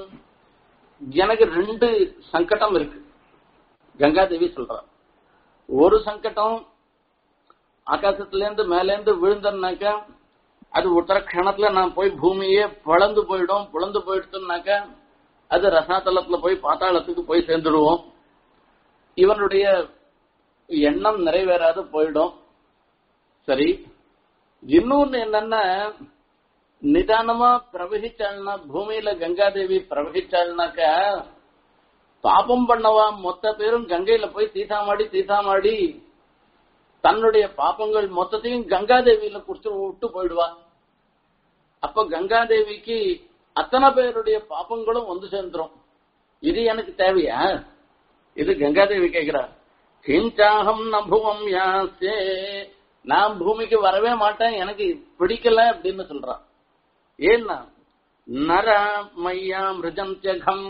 எனக்கு ரெண்டு சங்கடம் இருக்கு கங்காதேவி சொல்றான் ஒரு சங்கடம் ஆகாசத்திலேருந்து மேலேருந்து விழுந்தனாக்கா அது ஒருத்தர கணத்துல நான் போய் பூமியே பிளந்து போயிடும் பிளந்து போயிடுச்சுனாக்கா அது ரசாத்தலத்துல போய் பாத்தாளத்துக்கு போய் சேர்ந்துடுவோம் இவனுடைய எண்ணம் நிறைவேறாது போயிடும் சரி இன்னொன்னு என்னன்னா நிதானமா பிரவகிச்சாள்னா பூமியில கங்காதேவி பிரவகிச்சாள்னாக்க பாபம் பண்ணவா மொத்த பேரும் கங்கையில போய் தீசாமாடி தீசாமாடி தன்னுடைய பாப்பங்கள் மொத்தத்தையும் கங்காதேவியில குடிச்சு விட்டு போயிடுவா அப்ப கங்காதேவிக்கு அத்தனை பேருடைய பாப்பங்களும் வந்து சேர்ந்துரும் இது எனக்கு தேவையா இது கங்காதேவி கேக்குறா கிஞ்சாகம் நபுவம் யாசே நான் பூமிக்கு வரவே மாட்டேன் எனக்கு பிடிக்கல அப்படின்னு சொல்றான் ஏன்னா நர மையா மிருஜந்தியகம்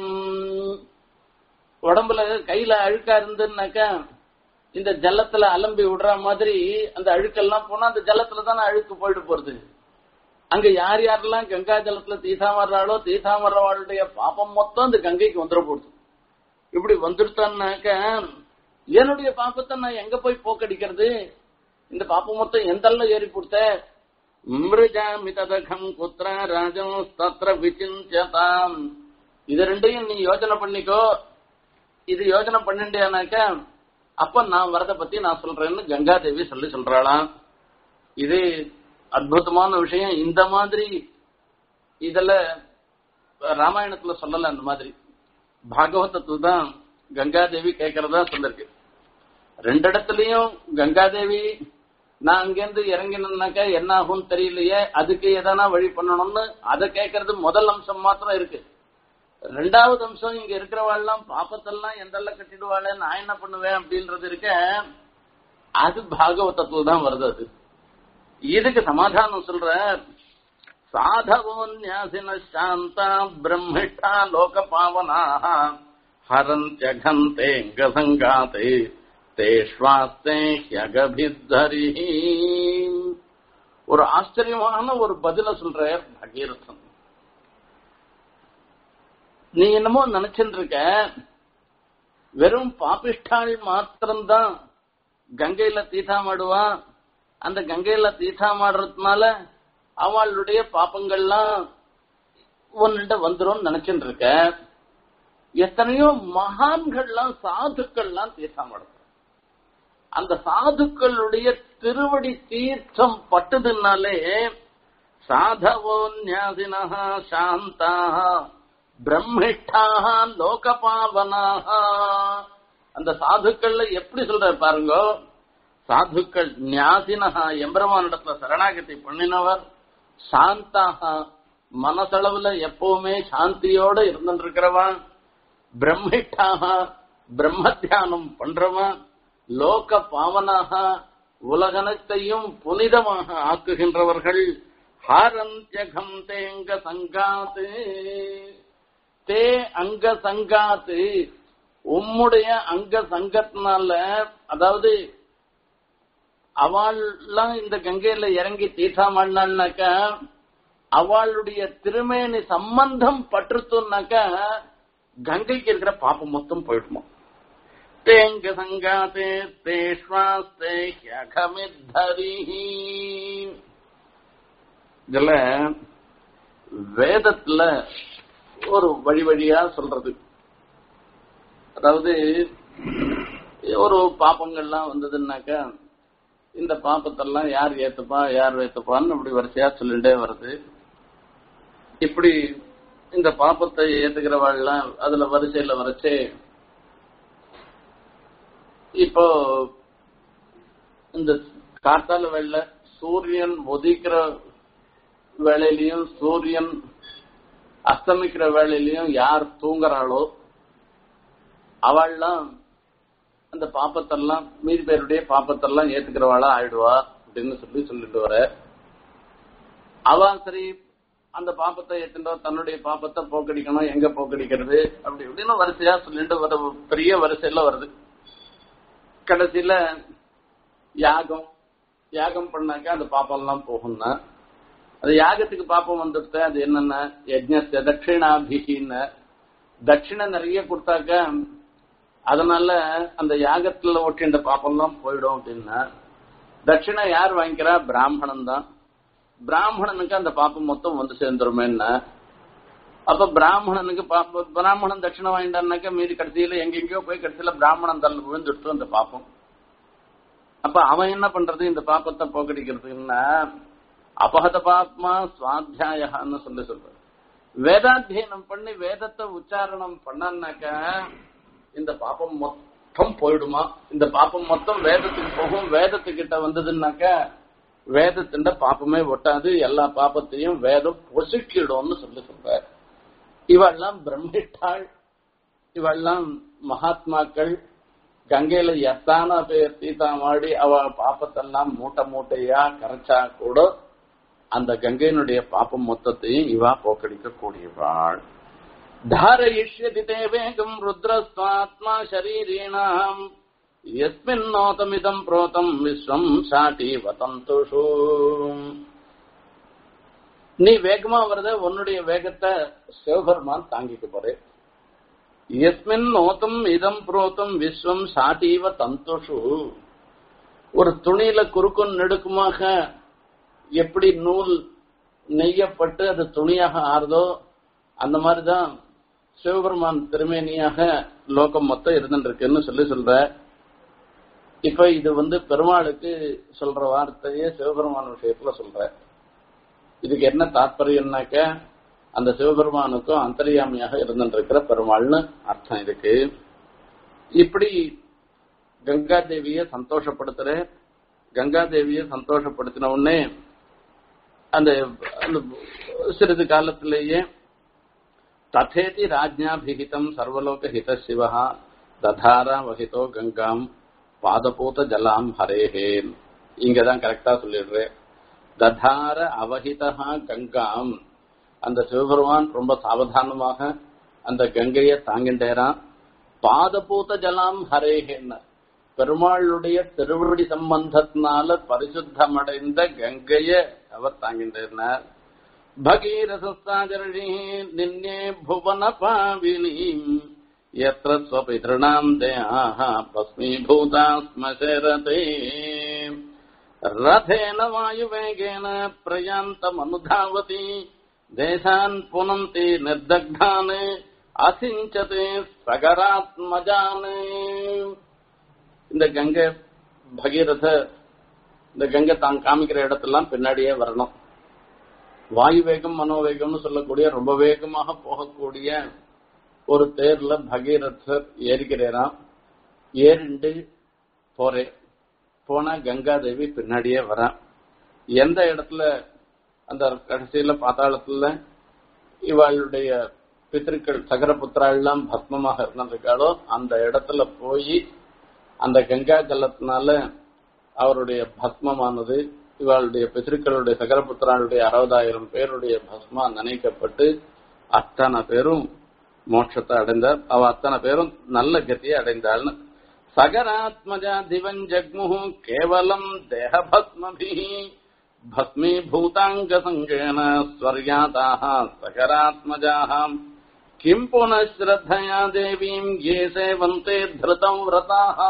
உடம்புல கையில அழுக்கா இருந்துன்னாக்கா இந்த ஜலத்துல அலம்பி விடுற மாதிரி அந்த அழுக்கெல்லாம் போனா அந்த ஜலத்துல தானே அழுக்கு போயிட்டு போறது அங்க யார் யாரெல்லாம் கங்கா ஜலத்துல தீசாமர்றாளோ தீசாமர்றவாளுடைய பாப்பம் மொத்தம் அந்த கங்கைக்கு வந்துட போடுது இப்படி வந்துருத்தான்னாக்க என்னுடைய பாப்பத்தை நான் எங்க போய் போக்கடிக்கிறது இந்த பாப்பம் மொத்தம் எந்தல்ல ஏறி கொடுத்த மிருஜாமி ததகம் குத்ர ராஜம் தத்ர விசிஞ்சதாம் இது ரெண்டையும் நீ யோசனை பண்ணிக்கோ இது யோசனை பண்ணிட்டேனாக்கா அப்ப நான் வரத பத்தி நான் சொல்றேன்னு கங்காதேவி சொல்லி சொல்றாளாம் இது அற்புதமான விஷயம் இந்த மாதிரி இதுல ராமாயணத்துல சொல்லல அந்த மாதிரி பாகவதத்துல தான் கங்காதேவி கேட்கறதா சொல்லிருக்கு ரெண்டு இடத்துலயும் கங்காதேவி நான் அங்கேருந்து இறங்கினாக்கா என்ன ஆகும் தெரியலையே அதுக்கு எதனா வழி பண்ணணும்னு அதை கேட்கறது முதல் அம்சம் மாத்திரம் இருக்கு ரெண்டாவது அம்சம் இங்க இருக்கிறவாள்லாம் பாப்பத்தெல்லாம் எந்தெல்லாம் கட்டிடுவாளே நான் என்ன பண்ணுவேன் அப்படின்றது இருக்க அது பாகவதத்துல தான் வருது அது இதுக்கு சமாதானம் சொல்ற சாதவோ நியாசின சாந்தா பிரம்மிஷ்டா லோக பாவனா ஹரந்தியகந்தே கசங்காத்தே தேஷ்வாஸ்தே ஹியகபித்தரி ஒரு ஆச்சரியமான ஒரு பதில சொல்ற பகீரதன் நீ என்னமோ நினைச்சுட்டு இருக்க வெறும் பாபிஷ்டாள் மாத்திரம்தான் கங்கையில தீட்டாமாடுவா அந்த கங்கையில தீட்டாமாடுறதுனால அவளுடைய பாப்பங்கள்லாம் ஒன்னுட்ட வந்துரும் நினைச்சுட்டு இருக்க எத்தனையோ மகான்கள்லாம் சாதுக்கள்லாம் தீர்த்தாமடும் அந்த சாதுக்களுடைய திருவடி தீர்த்தம் பட்டதுனாலே சாதவோ நியாசினா சாந்தாக பிரம்மிஷ்டாக லோகபாவனாக அந்த சாதுக்கள்ல எப்படி சொல்ற பாருங்க சாதுக்கள் ஞாசினஹா எம்பெருமானிடத்துல சரணாகதி பண்ணினவர் சாந்தாக மனசளவுல எப்பவுமே சாந்தியோட இருந்துட்டு இருக்கிறவன் பிரம்மிட்டாக பிரம்ம தியானம் பண்றவன் லோக பாவனாக உலகனத்தையும் புனிதமாக ஆக்குகின்றவர்கள் ஹாரந்தியகம் தேங்க சங்காத்து தே அங்க சங்காத்து உம்முடைய அங்க சங்கத்தினால அதாவது அவள்லாம் இந்த கங்கையில இறங்கி தீர்த்தாமாடினாக்க அவளுடைய திருமேனி சம்பந்தம் பற்றுத்துனாக்க கங்கைக்கு இருக்கிற பாப்பம் மொத்தம் போயிடுமா தேங்க சங்காத்தே தேஷ்வாஸ்தே ஹ்யகமித்தரிஹி இதுல வேதத்துல ஒரு வழி வழியா சொல்றது அதாவது ஒரு பாப்பங்கள்லாம் வந்ததுன்னாக்கா இந்த பாப்பத்தெல்லாம் யார் ஏத்துப்பா யார் ஏத்துப்பான்னு இப்படி வரிசையா சொல்லிட்டே வருது இப்படி இந்த பாப்பத்தை ஏத்துக்கிறவாள்லாம் அதுல வரிசையில வரைச்சே இப்போ இந்த காத்தால வேள சூரியன் உதிக்கிற வேலையிலயும் சூரியன் அஸ்தமிக்கிற வேலையிலயும் யார் தூங்குறாளோ அவள்லாம் அந்த பாப்பத்தெல்லாம் மீதி பேருடைய பாப்பத்தெல்லாம் ஏத்துக்கிறவாளா ஆயிடுவா அப்படின்னு சொல்லி சொல்லிட்டு வர அவ சரி அந்த பாப்பத்தை ஏத்துட்டோ தன்னுடைய பாப்பத்தை போக்கடிக்கணும் எங்க போக்கடிக்கிறது அப்படி இப்படின்னு வரிசையா சொல்லிட்டு வர பெரிய வரிசையில வருது கடைசியில யாகம் யாகம் பண்ணாக்க அந்த பாப்பம் எல்லாம் போகும்னா அது யாகத்துக்கு பாப்பம் வந்துடுத்த அது என்னென்ன யஜ்னத்தை தட்சிணாபிகின்னு தட்சிணை நிறைய கொடுத்தாக்க அதனால அந்த யாகத்துல ஒட்டின்ற பாப்பம்லாம் போயிடும் அப்படின்னா தட்சிணை யார் வாங்கிக்கிறா பிராமணன் தான் பிராமணனுக்கு அந்த பாப்பம் மொத்தம் வந்து சேர்ந்துருமேன்னா அப்ப பிராமணனுக்கு பாப்ப பிராமணன் தட்சிணை வாங்கிட்டான்னாக்க மீதி கடைசியில எங்கெங்கயோ போய் கடைசியில பிராமணன் தள்ள விழுந்துடுத்து அந்த பாப்பம் அப்ப அவன் என்ன பண்றது இந்த பாப்பத்தை போக்கடிக்கிறதுன்னா அபகத பாப்மா சுவாத்தியாயன்னு சொல்லி சொல்ற வேதாத்தியனம் பண்ணி வேதத்தை உச்சாரணம் பண்ணான்னாக்க இந்த பாப்பம் மொத்தம் போயிடுமா இந்த பாப்பம் மொத்தம் வேதத்துக்கு போகும் வேதத்துக்கிட்ட வந்ததுன்னாக்க வேதத்தின் பாப்பமே ஒட்டாது எல்லா பாப்பத்தையும் வேதம் பொசுக்கிடும்னு சொல்லி சொல்ற இவெல்லாம் பிரம்மிட்டாள் இவெல்லாம் மகாத்மாக்கள் கங்கையில எத்தான பேர் தீத்தாமாடி அவ பாப்பத்தெல்லாம் மூட்டை மூட்டையா கரைச்சா கூட அந்த கங்கையினுடைய பாப்பம் மொத்தத்தையும் இவா போக்கடிக்க கூடியவாள் தாரயிஷ்யதி தே வேகம் ருத்ரஸ்வாத்மா ஷரீரீணாம் எஸ்மின்னோதமிதம் புரோதம் விஸ்வம் சாட்டி வதந்துஷு நீ வேகமா வரத உன்னுடைய வேகத்தை சிவபெருமான் தாங்கிக்க போறே எஸ்மின் நோத்தம் இதம் புரோத்தம் விஸ்வம் சாட்டீவ தந்துஷு ஒரு துணியில குறுக்கும் நெடுக்குமாக எப்படி நூல் நெய்யப்பட்டு அது துணியாக ஆறுதோ அந்த மாதிரிதான் சிவபெருமான் திருமேனியாக லோகம் மொத்தம் இருந்துருக்குன்னு சொல்லி சொல்ற இப்ப இது வந்து பெருமாளுக்கு சொல்ற வார்த்தையே சிவபெருமான் விஷயத்துல சொல்ற இதுக்கு என்ன தாற்பயம்னாக்க அந்த சிவபெருமானுக்கும் அந்தரியாமியாக இருந்துருக்கிற பெருமாள்னு அர்த்தம் இதுக்கு இப்படி கங்கா தேவிய சந்தோஷப்படுத்துற கங்கா தேவிய சந்தோஷப்படுத்தின உடனே அந்த சிறிது காலத்திலேயே ததேதி ராஜ்ஞாபிகிதம் சர்வலோக ஹித சிவா ததாரா வகிதோ கங்காம் பாதபூத ஜலாம் ஹரேஹேன் இங்கதான் கரெக்டா சொல்லிடுறேன் ததார அவஹிதா கங்காம் அந்த சிவபெருமான் ரொம்ப சாவதானமாக அந்த கங்கையை தாங்கின்றேரான் பாதபூத ஜலாம் ஹரேஹேன் பெருமாளுடைய திருவடி சம்பந்தத்தினால பரிசுத்தமடைந்த கங்கைய அவர் தாங்கின்றார் பகீரசாஜரணி நின்னே புவன பாவினி எத்திர ஸ்வபிதॄணாம் தேயாக பஸ்மீபூதா ஸ்மசரதே ரதேன வாயுவேகேன பிரயாந்தமனுதாவதி தேசான் புனந்தி நிர்தக்தான் அசிஞ்சதே சகராத்மஜான் இந்த கங்கை பகீரத இந்த கங்கை தான் காமிக்கிற இடத்தெல்லாம் பின்னாடியே வரணும் வாயு வேகம் மனோவேகம்னு சொல்லக்கூடிய ரொம்ப வேகமாக போகக்கூடிய ஒரு தேர்ல பகீரதர் ஏறிக்கிறேராம் ஏறிண்டு போறேன் போனா கங்காதேவி பின்னாடியே வரான் எந்த இடத்துல அந்த கடைசியில பாத்தாளத்துல இவளுடைய பித்திருக்கள் சகரபுத்திரா எல்லாம் பத்மமாக இருந்திருக்காளோ அந்த இடத்துல போய் அந்த கங்கா ஜலத்தினால அவருடைய பஸ்மமானது இவளுடைய பித்திருக்களுடைய சகரபுத்திராளுடைய அறுபதாயிரம் பேருடைய பஸ்மா நினைக்கப்பட்டு அத்தனை பேரும் மோட்சத்தை அடைந்தார் அவ அத்தனை பேரும் நல்ல கதியை அடைந்தாள்னு சகராத்மஜா திவன் ஜக்முஹு கேவலம் தேக பஸ்மபி भस्मीभूताङ्ग सङ्गेन स्वर्याताः सकरात्मजाः किम् पुनः श्रद्धया देवीम् ये सेवन्ते धृतम् व्रताः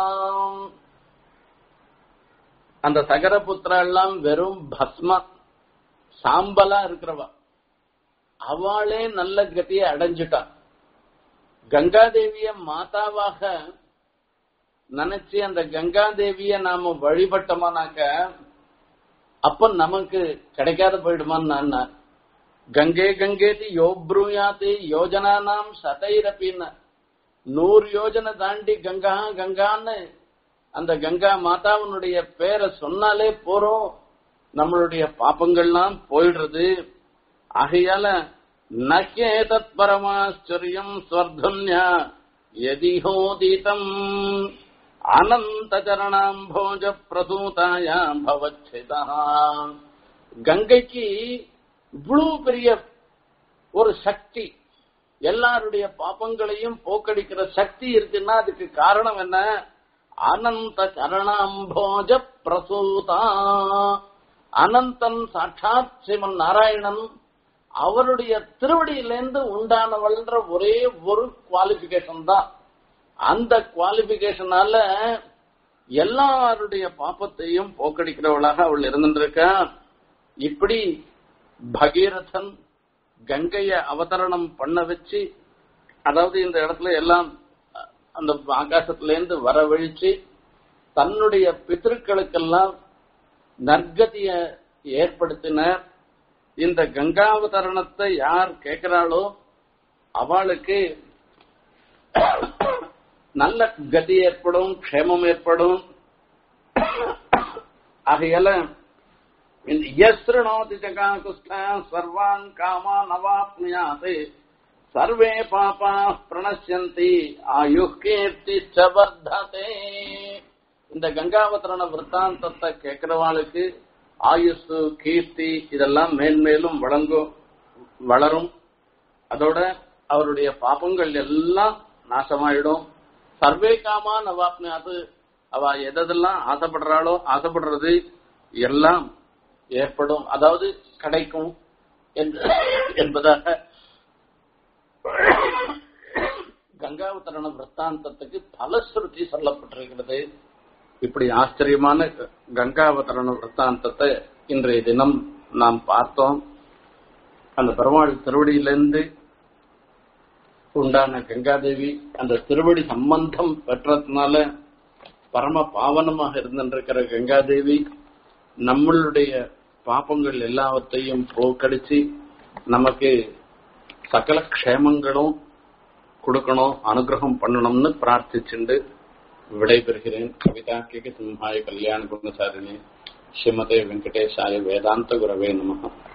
அந்த சகரபுத்திரா எல்லாம் வெறும் பஸ்ம சாம்பலா இருக்கிறவ அவளே நல்ல கதியை அடைஞ்சிட்டா கங்காதேவிய மாதாவாக நினைச்சு அந்த கங்காதேவிய நாம வழிபட்டோமானாக்க அப்ப நமக்கு கிடைக்காத போயிடுமான்னு நான் கங்கே கங்கேதி யோப்ரூயாதி யோஜனா நாம் சதைரப்பின்னு நூறு யோஜனை தாண்டி கங்கா கங்கான்னு அந்த கங்கா மாதாவினுடைய பேரை சொன்னாலே போறோம் நம்மளுடைய பாப்பங்கள்லாம் போயிடுறது ஆகையால நக்கே தத் பரமாச்சரியம் ஸ்வர்தன்யா எதிஹோதிதம் அனந்தச்சரணாம்போஜ பிரசூதாயா பவச்சிதா கங்கைக்கு இவ்வளவு பெரிய ஒரு சக்தி எல்லாருடைய பாப்பங்களையும் போக்கடிக்கிற சக்தி இருக்குன்னா அதுக்கு காரணம் என்ன அனந்த சரணாம்போஜ பிரசூதா அனந்தன் சாட்சாத் சிவன் நாராயணன் அவருடைய திருவடியிலேருந்து உண்டானவள்ன்ற ஒரே ஒரு குவாலிபிகேஷன் தான் அந்த குவாலிபிகேஷனால எல்லாருடைய பாப்பத்தையும் போக்கடிக்கிறவளாக அவள் இருந்துருக்கா இப்படி பகீரதன் கங்கைய அவதரணம் பண்ண வச்சு அதாவது இந்த இடத்துல எல்லாம் அந்த ஆகாசத்துல இருந்து வரவழிச்சு தன்னுடைய பித்திருக்களுக்கெல்லாம் நற்கதிய ஏற்படுத்தினர் இந்த கங்காவதரணத்தை யார் கேட்கிறாளோ அவளுக்கு நல்ல கதி ஏற்படும் க்ஷேமம் ஏற்படும் ஆகையால யஸ்ருணோதி ஜகாகுஷ்ட சர்வான் காமான் அவாப்னுயாத் சர்வே பாபா பிரணசியந்தி ஆயு கீர்த்தி வர்த்ததே இந்த கங்காவதரண விற்த்தாந்தத்தை கேட்கிறவாளுக்கு ஆயுசு கீர்த்தி இதெல்லாம் மேன்மேலும் வழங்கும் வளரும் அதோட அவருடைய பாபங்கள் எல்லாம் நாசமாயிடும் சர்வே காமா நவாப்னு அது அவ எதெல்லாம் ஆசைப்படுறாளோ ஆசைப்படுறது எல்லாம் ஏற்படும் அதாவது கிடைக்கும் என்பதாக கங்காவதரண விற்த்தாந்தத்துக்கு பலஸ்ருதி சொல்லப்பட்டிருக்கிறது இப்படி ஆச்சரியமான கங்காவதரண விற்த்தாந்தத்தை இன்றைய தினம் நாம் பார்த்தோம் அந்த பெருமாள் திருவடியிலிருந்து உண்டான கங்காதேவி அந்த திருவடி சம்பந்தம் பெற்றதுனால பரம பாவனமாக இருந்திருக்கிற கங்காதேவி நம்மளுடைய பாப்பங்கள் எல்லாவற்றையும் போக்கடிச்சு நமக்கு சகல க்ஷேமங்களும் கொடுக்கணும் அனுகிரகம் பண்ணணும்னு பிரார்த்திச்சுண்டு விடைபெறுகிறேன் கவிதா கேக்கு சிம்ஹாய கல்யாண குணசாரிணி ஸ்ரீமதே வெங்கடேஷாய வேதாந்த குரவே நமக